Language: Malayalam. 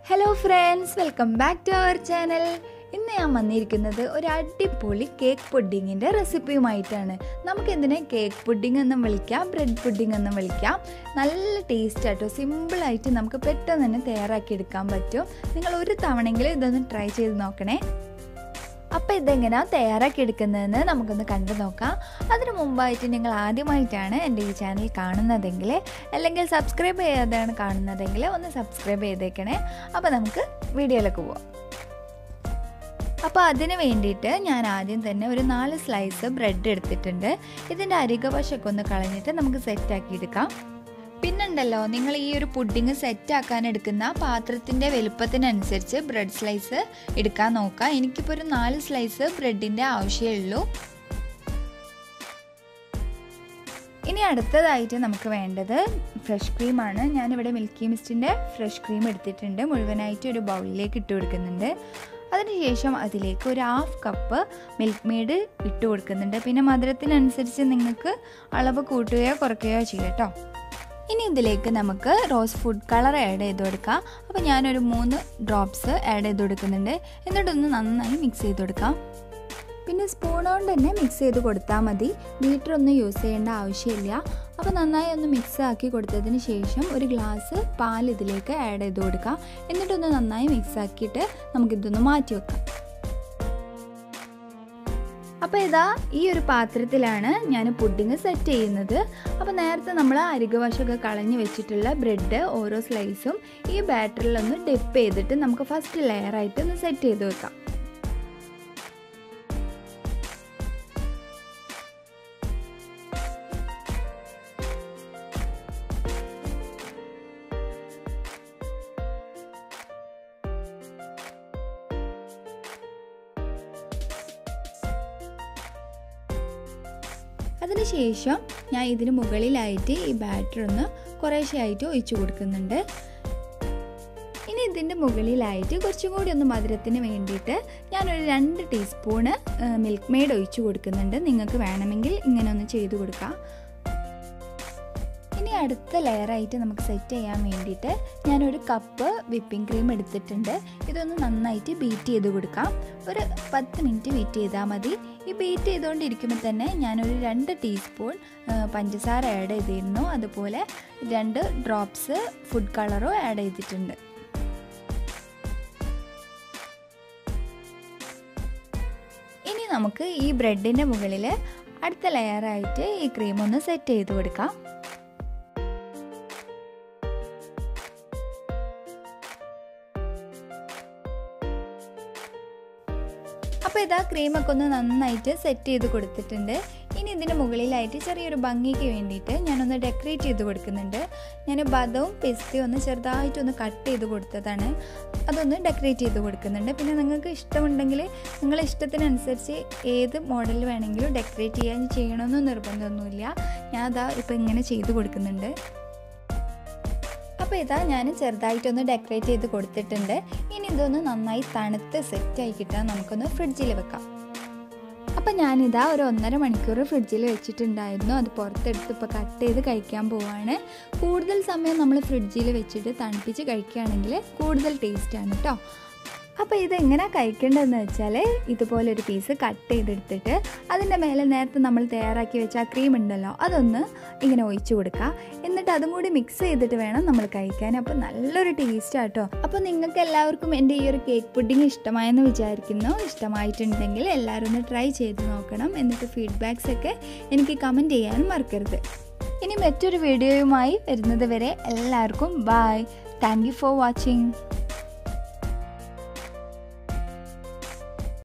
hello friends welcome back to our channel ഇന്ന് ഞാൻ വന്നിരിക്കുന്നത് ഒരു അടിപൊളി കേക്ക് പുഡിങ്ങിൻ്റെ റെസിപ്പിയുമായിട്ടാണ് നമുക്ക് എന്തിനെ കേക്ക് പുഡിംഗ് എന്നും വിളിക്കാം ബ്രെഡ് പുഡിംഗ് എന്നും വിളിക്കാം നല്ല ടേസ്റ്റ് ആട്ടോ സിമ്പിളായിട്ട് നമുക്ക് പെട്ടെന്ന് തന്നെ തയ്യാറാക്കി എടുക്കാൻ പറ്റും നിങ്ങൾ ഒരു തവണയെങ്കിലും ഇതൊന്ന് ട്രൈ ചെയ്ത് നോക്കണേ അപ്പോൾ ഇതെങ്ങനെയാണ് തയ്യാറാക്കി എടുക്കുന്നതെന്ന് നമുക്കൊന്ന് കണ്ടു നോക്കാം അതിനു മുമ്പായിട്ട് നിങ്ങൾ ആദ്യമായിട്ടാണ് എൻ്റെ ഈ ചാനൽ കാണുന്നതെങ്കിൽ അല്ലെങ്കിൽ സബ്സ്ക്രൈബ് ചെയ്യാതെയാണ് കാണുന്നതെങ്കിൽ ഒന്ന് സബ്സ്ക്രൈബ് ചെയ്തേക്കണേ അപ്പോൾ നമുക്ക് വീഡിയോയിലേക്ക് പോവാം അപ്പോൾ അതിന് വേണ്ടിയിട്ട് ഞാൻ ആദ്യം തന്നെ ഒരു നാല് സ്ലൈസ് ബ്രെഡ് എടുത്തിട്ടുണ്ട് ഇതിൻ്റെ അരികവശമൊക്കെ ഒന്ന് കളഞ്ഞിട്ട് നമുക്ക് സെറ്റാക്കി എടുക്കാം പിന്നുണ്ടല്ലോ നിങ്ങൾ ഈ ഒരു പുഡിങ് സെറ്റാക്കാൻ എടുക്കുന്ന പാത്രത്തിൻ്റെ വലുപ്പത്തിനനുസരിച്ച് ബ്രെഡ് സ്ലൈസ് എടുക്കാൻ നോക്കുക എനിക്കിപ്പോൾ ഒരു നാല് സ്ലൈസ് ബ്രെഡിൻ്റെ ആവശ്യമേ ഉള്ളൂ ഇനി അടുത്തതായിട്ട് നമുക്ക് വേണ്ടത് ഫ്രഷ് ക്രീമാണ് ഞാനിവിടെ മിൽക്കി മിസ്റ്റിൻ്റെ ഫ്രഷ് ക്രീം എടുത്തിട്ടുണ്ട് മുഴുവനായിട്ട് ഒരു ബൗളിലേക്ക് ഇട്ട് കൊടുക്കുന്നുണ്ട് അതിനുശേഷം അതിലേക്ക് ഒരു ഹാഫ് കപ്പ് മിൽക്ക് മെയ്ഡ് ഇട്ട് കൊടുക്കുന്നുണ്ട് പിന്നെ മധുരത്തിനനുസരിച്ച് നിങ്ങൾക്ക് അളവ് കൂട്ടുകയോ കുറയ്ക്കുകയോ ചെയ്യാം കേട്ടോ ഇനി ഇതിലേക്ക് നമുക്ക് റോസ് ഫുഡ് കളർ ആഡ് ചെയ്ത് കൊടുക്കാം അപ്പോൾ ഞാനൊരു മൂന്ന് ഡ്രോപ്സ് ആഡ് ചെയ്ത് കൊടുക്കുന്നുണ്ട് എന്നിട്ടൊന്ന് നന്നായി മിക്സ് ചെയ്ത് കൊടുക്കാം പിന്നെ സ്പൂൺ കൊണ്ട് തന്നെ മിക്സ് ചെയ്ത് കൊടുത്താൽ മതി ബീറ്റർ ഒന്നും യൂസ് ചെയ്യേണ്ട ആവശ്യമില്ല അപ്പോൾ നന്നായി ഒന്ന് മിക്സ് ആക്കി കൊടുത്തതിന് ശേഷം ഒരു ഗ്ലാസ് പാൽ ഇതിലേക്ക് ആഡ് ചെയ്ത് കൊടുക്കാം എന്നിട്ടൊന്ന് നന്നായി മിക്സ് ആക്കിയിട്ട് നമുക്കിതൊന്ന് മാറ്റി വെക്കാം അപ്പോൾ ഇതാ ഈ ഒരു പാത്രത്തിലാണ് ഞാൻ പുഡിങ് സെറ്റ് ചെയ്യുന്നത് അപ്പോൾ നേരത്തെ നമ്മൾ അരികവശമൊക്കെ കളഞ്ഞ് വെച്ചിട്ടുള്ള ബ്രെഡ് ഓരോ സ്ലൈസും ഈ ബാറ്ററിലൊന്ന് ഡിപ്പ് ചെയ്തിട്ട് നമുക്ക് ഫസ്റ്റ് ലെയറായിട്ട് ഒന്ന് സെറ്റ് ചെയ്ത് വെക്കാം അതിനുശേഷം ഞാൻ ഇതിന് മുകളിലായിട്ട് ഈ ബാറ്റർ ഒന്ന് കുറേശ്ശെയായിട്ട് ഒഴിച്ചു കൊടുക്കുന്നുണ്ട് ഇനി ഇതിൻ്റെ മുകളിലായിട്ട് കുറച്ചും കൂടി ഒന്ന് മധുരത്തിന് വേണ്ടിയിട്ട് ഞാനൊരു രണ്ട് ടീസ്പൂണ് മിൽക്ക് മെയ്ഡ് ഒഴിച്ചു കൊടുക്കുന്നുണ്ട് നിങ്ങൾക്ക് വേണമെങ്കിൽ ഇങ്ങനെ ഒന്ന് ചെയ്തു കൊടുക്കാം ഇനി അടുത്ത ലെയറായിട്ട് നമുക്ക് സെറ്റ് ചെയ്യാൻ വേണ്ടിയിട്ട് ഞാനൊരു കപ്പ് വിപ്പിംഗ് ക്രീം എടുത്തിട്ടുണ്ട് ഇതൊന്ന് നന്നായിട്ട് ബീറ്റ് ചെയ്ത് കൊടുക്കാം ഒരു പത്ത് മിനിറ്റ് ബീറ്റ് ചെയ്താൽ മതി ഈ ബീറ്റ് ചെയ്തുകൊണ്ടിരിക്കുമ്പോൾ തന്നെ ഞാനൊരു രണ്ട് ടീസ്പൂൺ പഞ്ചസാര ആഡ് ചെയ്തിരുന്നു അതുപോലെ രണ്ട് ഡ്രോപ്സ് ഫുഡ് കളറും ആഡ് ചെയ്തിട്ടുണ്ട് ഇനി നമുക്ക് ഈ ബ്രെഡിൻ്റെ മുകളിൽ അടുത്ത ലെയറായിട്ട് ഈ ക്രീം ഒന്ന് സെറ്റ് ചെയ്ത് കൊടുക്കാം അപ്പോൾ ഇതാ ക്രീമൊക്കെ ഒന്ന് നന്നായിട്ട് സെറ്റ് ചെയ്ത് കൊടുത്തിട്ടുണ്ട് ഇനി ഇതിന് മുകളിലായിട്ട് ചെറിയൊരു ഭംഗിക്ക് വേണ്ടിയിട്ട് ഞാനൊന്ന് ഡെക്കറേറ്റ് ചെയ്ത് കൊടുക്കുന്നുണ്ട് ഞാൻ ബദവും പിസ്തയും ഒന്ന് ചെറുതായിട്ടൊന്ന് കട്ട് ചെയ്ത് കൊടുത്തതാണ് അതൊന്ന് ഡെക്കറേറ്റ് ചെയ്ത് കൊടുക്കുന്നുണ്ട് പിന്നെ നിങ്ങൾക്ക് ഇഷ്ടമുണ്ടെങ്കിൽ നിങ്ങളുടെ ഇഷ്ടത്തിനനുസരിച്ച് ഏത് മോഡൽ വേണമെങ്കിലും ഡെക്കറേറ്റ് ചെയ്യാൻ ചെയ്യണമെന്ന് നിർബന്ധമൊന്നുമില്ല ഞാൻ അതാ ഇപ്പോൾ ഇങ്ങനെ ചെയ്ത് കൊടുക്കുന്നുണ്ട് അപ്പോൾ ഇതാ ഞാൻ ചെറുതായിട്ടൊന്ന് ഡെക്കറേറ്റ് ചെയ്ത് കൊടുത്തിട്ടുണ്ട് ഇനി ഇതൊന്ന് നന്നായി തണുത്ത് സെറ്റായി കിട്ടാൻ നമുക്കൊന്ന് ഫ്രിഡ്ജിൽ വെക്കാം അപ്പോൾ ഞാനിതാ ഒരു ഒന്നര മണിക്കൂർ ഫ്രിഡ്ജിൽ വെച്ചിട്ടുണ്ടായിരുന്നു അത് പുറത്തെടുത്ത് ഇപ്പോൾ കട്ട് ചെയ്ത് കഴിക്കാൻ പോവാണ് കൂടുതൽ സമയം നമ്മൾ ഫ്രിഡ്ജിൽ വെച്ചിട്ട് തണുപ്പിച്ച് കഴിക്കുകയാണെങ്കിൽ കൂടുതൽ ടേസ്റ്റാണ് കേട്ടോ അപ്പോൾ ഇത് എങ്ങനെ കഴിക്കേണ്ടതെന്ന് വെച്ചാൽ ഇതുപോലെ ഒരു പീസ് കട്ട് ചെയ്തെടുത്തിട്ട് അതിൻ്റെ മേലെ നേരത്തെ നമ്മൾ തയ്യാറാക്കി വെച്ച ആ ക്രീം ഉണ്ടല്ലോ അതൊന്ന് ഇങ്ങനെ ഒഴിച്ചു കൊടുക്കുക എന്നിട്ട് അതും കൂടി മിക്സ് ചെയ്തിട്ട് വേണം നമ്മൾ കഴിക്കാൻ അപ്പോൾ നല്ലൊരു ടേസ്റ്റ് ആട്ടോ അപ്പോൾ നിങ്ങൾക്ക് എല്ലാവർക്കും എൻ്റെ ഈ ഒരു കേക്ക് പുഡിങ് ഇഷ്ടമായെന്ന് വിചാരിക്കുന്നു ഇഷ്ടമായിട്ടുണ്ടെങ്കിൽ എല്ലാവരും ഒന്ന് ട്രൈ ചെയ്ത് നോക്കണം എന്നിട്ട് ഫീഡ്ബാക്സ് ഒക്കെ എനിക്ക് കമൻറ്റ് ചെയ്യാനും മറക്കരുത് ഇനി മറ്റൊരു വീഡിയോയുമായി വരുന്നത് വരെ എല്ലാവർക്കും bye thank you for watching